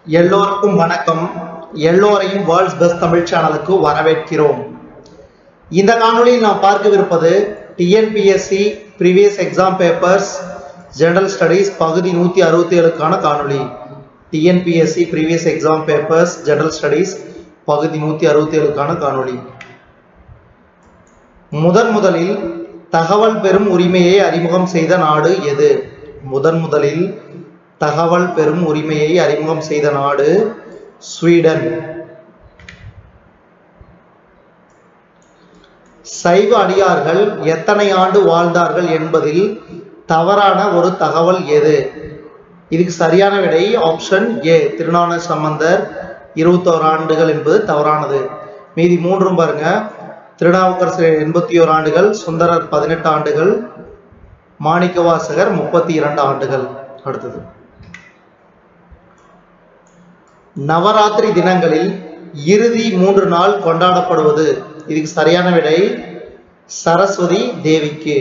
எல்லோருக்கும் வணக்கம் எல்லோரையும் வேர்ல்ட்ஸ் பெஸ்ட் தமிழ் சேனலுக்கு வரவேற்கிறோம் இந்த காணொளியில் நாம் பார்க்கவிருப்பது TNPSC previous exam papers general studies பகுதி நூற்றி அறுபத்தி ஏழுக்கான காணொளி TNPSC previous exam papers general studies பகுதி நூற்றி அறுபத்தி ஏழுக்கான காணொளி முதன் முதலில் தகவல் பெறும் உரிமையை அறிமுகம் செய்த நாடு எது முதன் முதலில் தகவல் பெறும் உரிமையை அறிமுகம் செய்த நாடு ஸ்வீடன் சைவ அடியார்கள் எத்தனை ஆண்டு வாழ்ந்தார்கள் என்பதில் தவறான ஒரு தகவல் எது இதுக்கு சரியான விடை ஆப்ஷன் ஏ திருநான சம்பந்தர் இருபத்தோரு ஆண்டுகள் என்பது தவறானது மீதி மூன்றும் பாருங்க திருநாவுக்கரசர் எண்பத்தி ஓரு ஆண்டுகள் சுந்தரர் பதினெட்டு ஆண்டுகள் மாணிக்கவாசகர் முப்பத்தி இரண்டு ஆண்டுகள் அடுத்தது நவராத்திரி தினங்களில் இறுதி மூன்று நாள் கொண்டாடப்படுவது இதுக்கு சரியான விடை சரஸ்வதி தேவிக்கு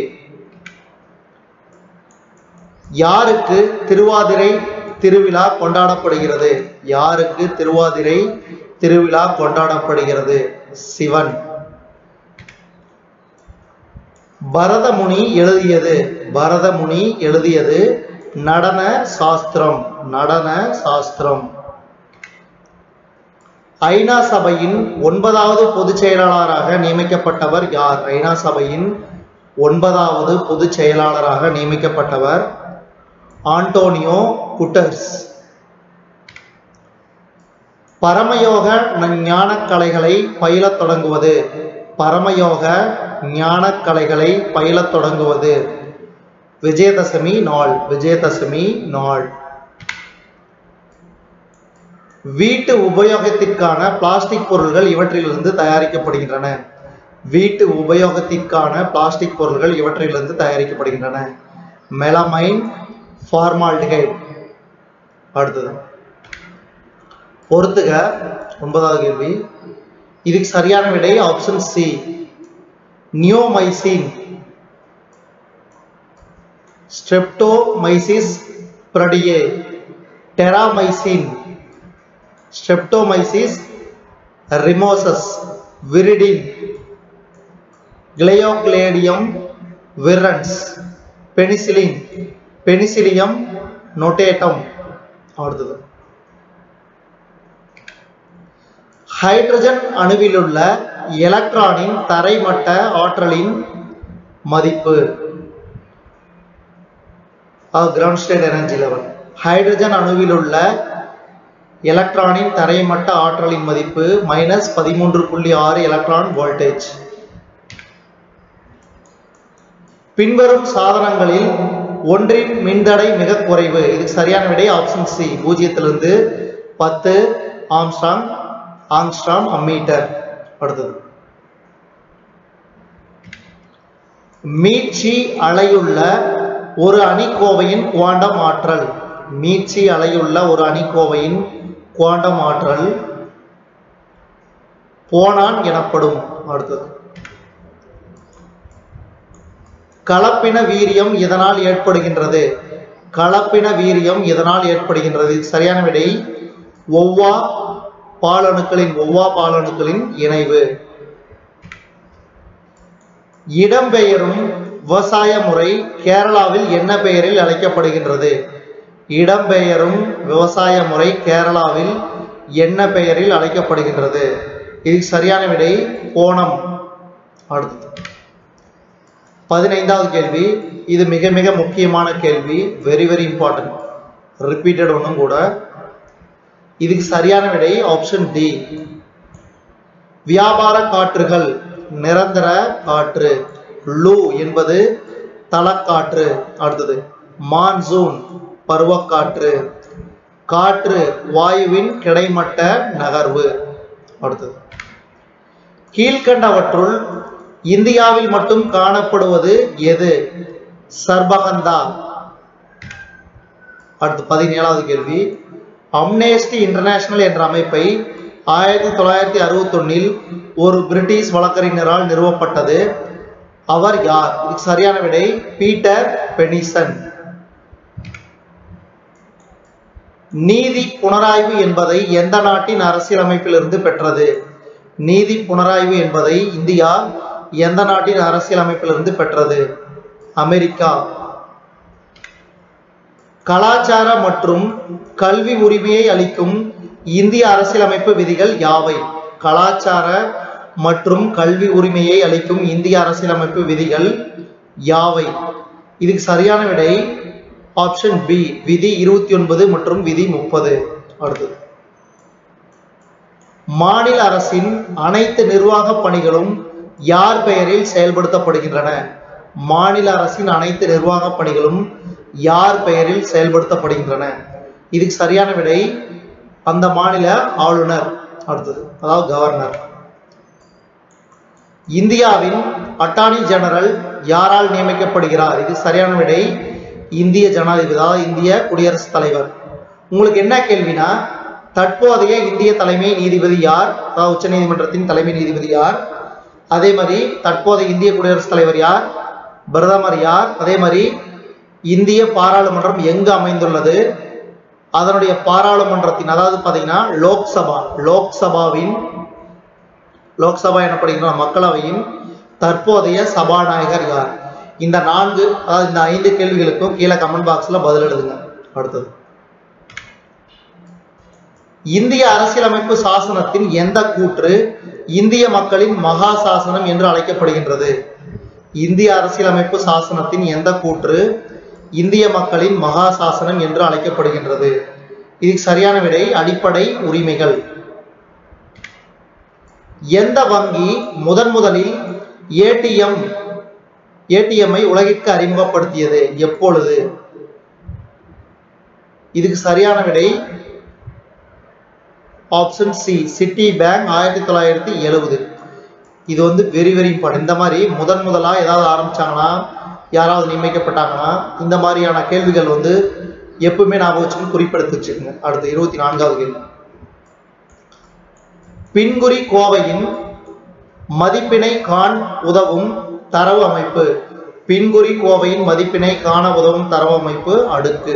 யாருக்கு திருவாதிரை திருவிழா கொண்டாடப்படுகிறது யாருக்கு திருவாதிரை திருவிழா கொண்டாடப்படுகிறது சிவன் பரதமுனி எழுதியது பரதமுனி எழுதியது நடன சாஸ்திரம் நடன சாஸ்திரம் ஐநா சபையின் ஒன்பதாவது பொதுச் செயலாளராக நியமிக்கப்பட்டவர் யார் ஐநா சபையின் ஒன்பதாவது பொதுச் செயலாளராக நியமிக்கப்பட்டவர் ஆண்டோனியோ குட்டர்ஸ் பரமயோக ஞானக் கலைகளை பயிலத் தொடங்குவது பரமயோக ஞானக் கலைகளை பயிலத் தொடங்குவது விஜயதசமி நாள் விஜயதசமி நாள் வீட்டு உபயோகத்திற்கான பிளாஸ்டிக் பொருள்கள் இவற்றிலிருந்து தயாரிக்கப்படுகின்றன வீட்டு உபயோகத்திற்கான பிளாஸ்டிக் பொருள்கள் இவற்றிலிருந்து தயாரிக்கப்படுகின்றன மெலமைன் ஃபார்மால்டிகைட் அடுத்தது பொறுத்துக ஒன்பதாவது கேள்வி இதுக்கு சரியான விடை option C neomycin streptomyces fradiae terramycin streptomyces rimosus viridin gliocladium virens penicillin penicillium notatum அடுத்தது ஹைட்ரஜன் அணுவிலுள்ள எலக்ட்ரானின் தரைமட்ட ஆற்றலின் மதிப்பு ground state energy level hydrogen அணுவில் உள்ள எலக்ட்ரானின் தரைமட்ட ஆற்றலின் மதிப்பு மைனஸ் பதிமூன்று புள்ளி ஆறு எலக்ட்ரான் வோல்டேஜ் பின்வரும் சாதனங்களில் ஒன்றின் மின்தடை மிக குறைவு இதுக்கு சரியான விடை ஆப்ஷன் சி பூஜ்ஜியத்திலிருந்து பத்து ஆம்ஸ்டாங் ஆங்ஸ்டாம் அம்மீட்டர் அடுத்தது மீட்சி அலையுள்ள ஒரு அணிக்கோவையின் குவாண்டம் ஆற்றல் மீட்சி அலையுள்ள ஒரு அணிக்கோவையின் குவாண்டம் ஆற்றல் போனான் எனப்படும் அடுத்தது கலப்பின வீரியம் இதனால் ஏற்படுகின்றது கலப்பின வீரியம் இதனால் ஏற்படுகின்றது சரியான விடை ஒவ்வா பாலணுக்களின் ஒவ்வா பாலணுக்களின் இணைவு இடம்பெயரும் விவசாய முறை கேரளாவில் என்ன பெயரில் அழைக்கப்படுகின்றது இடம்பெயரும் விவசாய முறை கேரளாவில் என்ன பெயரில் அழைக்கப்படுகின்றது இதுக்கு சரியான விடை கோணம் அடுத்தது பதினைந்தாவது கேள்வி இது மிக மிக முக்கியமான கேள்வி வெரி வெரி இம்பார்ட்டன்ட் ரிப்பீட்டட் ஒன்றும் கூட இதுக்கு சரியான விடை ஆப்ஷன் டி வியாபார காற்றுகள் நிரந்தர காற்று லூ என்பது தலக்காற்று அடுத்தது மான்சூன் பருவக்காற்று காற்று வாயுவின் கிடைமட்ட நகர்வு அடுத்தது கீழ்கண்டவற்றுள் இந்தியாவில் மட்டும் காணப்படுவது எது சர்பகந்தா அடுத்து பதினேழாவது கேள்வி அம்னேஸ்டி இன்டர்நேஷனல் என்ற அமைப்பை ஆயிரத்தி தொள்ளாயிரத்தி அறுபத்தி ஒன்னில் ஒரு பிரிட்டிஷ் வழக்கறிஞரால் நிறுவப்பட்டது அவர் யார் இதுக்கு சரியான விடை பீட்டர் பெனிசன் நீதி புனராய்வு என்பதை எந்த நாட்டின் அரசியலமைப்பிலிருந்து பெற்றது நீதி புனராய்வு என்பதை இந்தியா எந்த நாட்டின் அரசியலமைப்பிலிருந்து பெற்றது அமெரிக்கா கலாச்சார மற்றும் கல்வி உரிமையை அளிக்கும் இந்திய அரசியலமைப்பு விதிகள் யாவை கலாச்சார மற்றும் கல்வி உரிமையை அளிக்கும் இந்திய அரசியலமைப்பு விதிகள் யாவை இதுக்கு சரியான விடை ஆப்ஷன் பி விதி இருபத்தி ஒன்பது மற்றும் விதி முப்பது அடுத்தது மாநில அரசின் அனைத்து நிர்வாக பணிகளும் யார் பெயரில் செயல்படுத்தப்படுகின்றன மாநில அரசின் அனைத்து நிர்வாக பணிகளும் யார் பெயரில் செயல்படுத்தப்படுகின்றன இதுக்கு சரியான விடை அந்த மாநில ஆளுநர் அடுத்தது அதாவது கவர்னர் இந்தியாவின் அட்டார்னி ஜெனரல் யாரால் நியமிக்கப்படுகிறார் இது சரியான விடை இந்திய ஜனாதிபதி அதாவது இந்திய குடியரசுத் தலைவர் உங்களுக்கு என்ன கேள்வினா தற்போதைய இந்திய தலைமை நீதிபதி யார் அதாவது உச்ச நீதிமன்றத்தின் தலைமை நீதிபதி யார் அதே மாதிரி தற்போதைய இந்திய குடியரசுத் தலைவர் யார் பிரதமர் யார் அதே மாதிரி இந்திய பாராளுமன்றம் எங்கு அமைந்துள்ளது அதனுடைய பாராளுமன்றத்தின் அதாவது பாத்தீங்கன்னா லோக்சபா லோக்சபாவின் லோக்சபா எனப்படுகின்ற மக்களவையின் தற்போதைய சபாநாயகர் யார் இந்த நான்கு அதாவது இந்த ஐந்து கேள்விகளுக்கும் கீழே கமெண்ட் பாக்ஸ்ல பதில் எழுதுங்க அடுத்தது இந்திய அரசியலமைப்பு சாசனத்தின் எந்த கூற்று இந்திய மக்களின் மகா சாசனம் என்று அழைக்கப்படுகின்றது இந்திய அரசியலமைப்பு சாசனத்தின் எந்த கூற்று இந்திய மக்களின் மகா சாசனம் என்று அழைக்கப்படுகின்றது இதுக்கு சரியான விடை அடிப்படை உரிமைகள் எந்த வங்கி முதன் முதலில் ஏடிஎம் ஏடிஎம்ஐ உலகிற்கு அறிமுகப்படுத்தியது எப்பொழுது இதுக்கு சரியான விடை ஆப்ஷன் சி சிட்டி பேங்க் ஆயிரத்தி தொள்ளாயிரத்தி எழுபது இது வந்து வெரி வெரி இம்பார்ட்டன்ட் இந்த மாதிரி முதன் முதலா ஏதாவது ஆரம்பிச்சாங்கன்னா யாராவது நியமிக்கப்பட்டாங்கன்னா இந்த மாதிரியான கேள்விகள் வந்து எப்பவுமே ஞாபகம் வச்சுக்கணும் குறிப்பெடுத்து வச்சுக்கோங்க அடுத்து இருபத்தி நான்காவது கேள்வி பின்குறி கோவையின் மதிப்பினை காண் உதவும் தரவு அமைப்பு பின்குறி கோவையின் மதிப்பினை காண உதவும் தரவு அமைப்பு அடுக்கு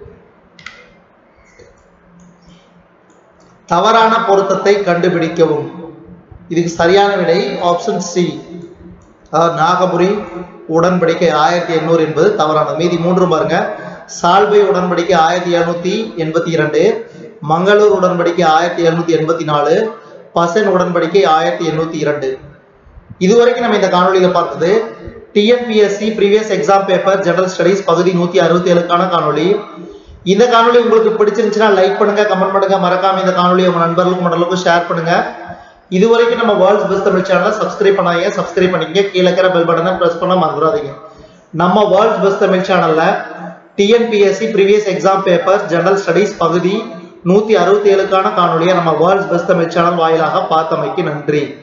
தவறான பொருத்தத்தை கண்டுபிடிக்கவும் இதுக்கு சரியான விடை ஆப்ஷன் சி அதாவது நாகபுரி உடன்படிக்கை ஆயிரத்தி எண்ணூறு என்பது தவறானது மீதி மூன்று பாருங்க சால்வை உடன்படிக்கை ஆயிரத்தி எழுநூத்தி எண்பத்தி இரண்டு மங்களூர் உடன்படிக்கை ஆயிரத்தி எழுநூத்தி எண்பத்தி நாலு பசன் உடன்படிக்கை ஆயிரத்தி எண்ணூத்தி இரண்டு இதுவரைக்கும் நம்ம இந்த காணொலியில பார்த்தது TNPSC previous exam paper general studies பகுதி நூத்தி அறுபத்தி ஏழுக்கான காணொலி இந்த காணொலி உங்களுக்கு பிடிச்சிருந்துச்சுன்னா லைக் பண்ணுங்க கமெண்ட் பண்ணுங்க மறக்காம இந்த காணொலி உங்க நண்பர்களுக்கும் மற்றவங்களுக்கும் ஷேர் பண்ணுங்க இது வரைக்கும் நம்ம வேர்ல்ட்ஸ் பெஸ்ட் தமிழ் சேனலை சப்ஸ்கிரைப் பண்ணாதீங்க சப்ஸ்கிரைப் பண்ணிக்கங்க கீழே இருக்கிற பெல் பட்டனை பிரஸ் பண்ண மறந்துடாதீங்க நம்ம வேர்ல்ட்ஸ் பெஸ்ட் தமிழ் சேனல்ல TNPSC previous exam paper general studies பகுதி நூத்தி அறுபத்தி ஏழுக்கான காணொலியை நம்ம வேர்ல்ட்ஸ் பெஸ்ட் தமிழ் சேனல் வாயிலாக பார்த்தமைக்கு நன்றி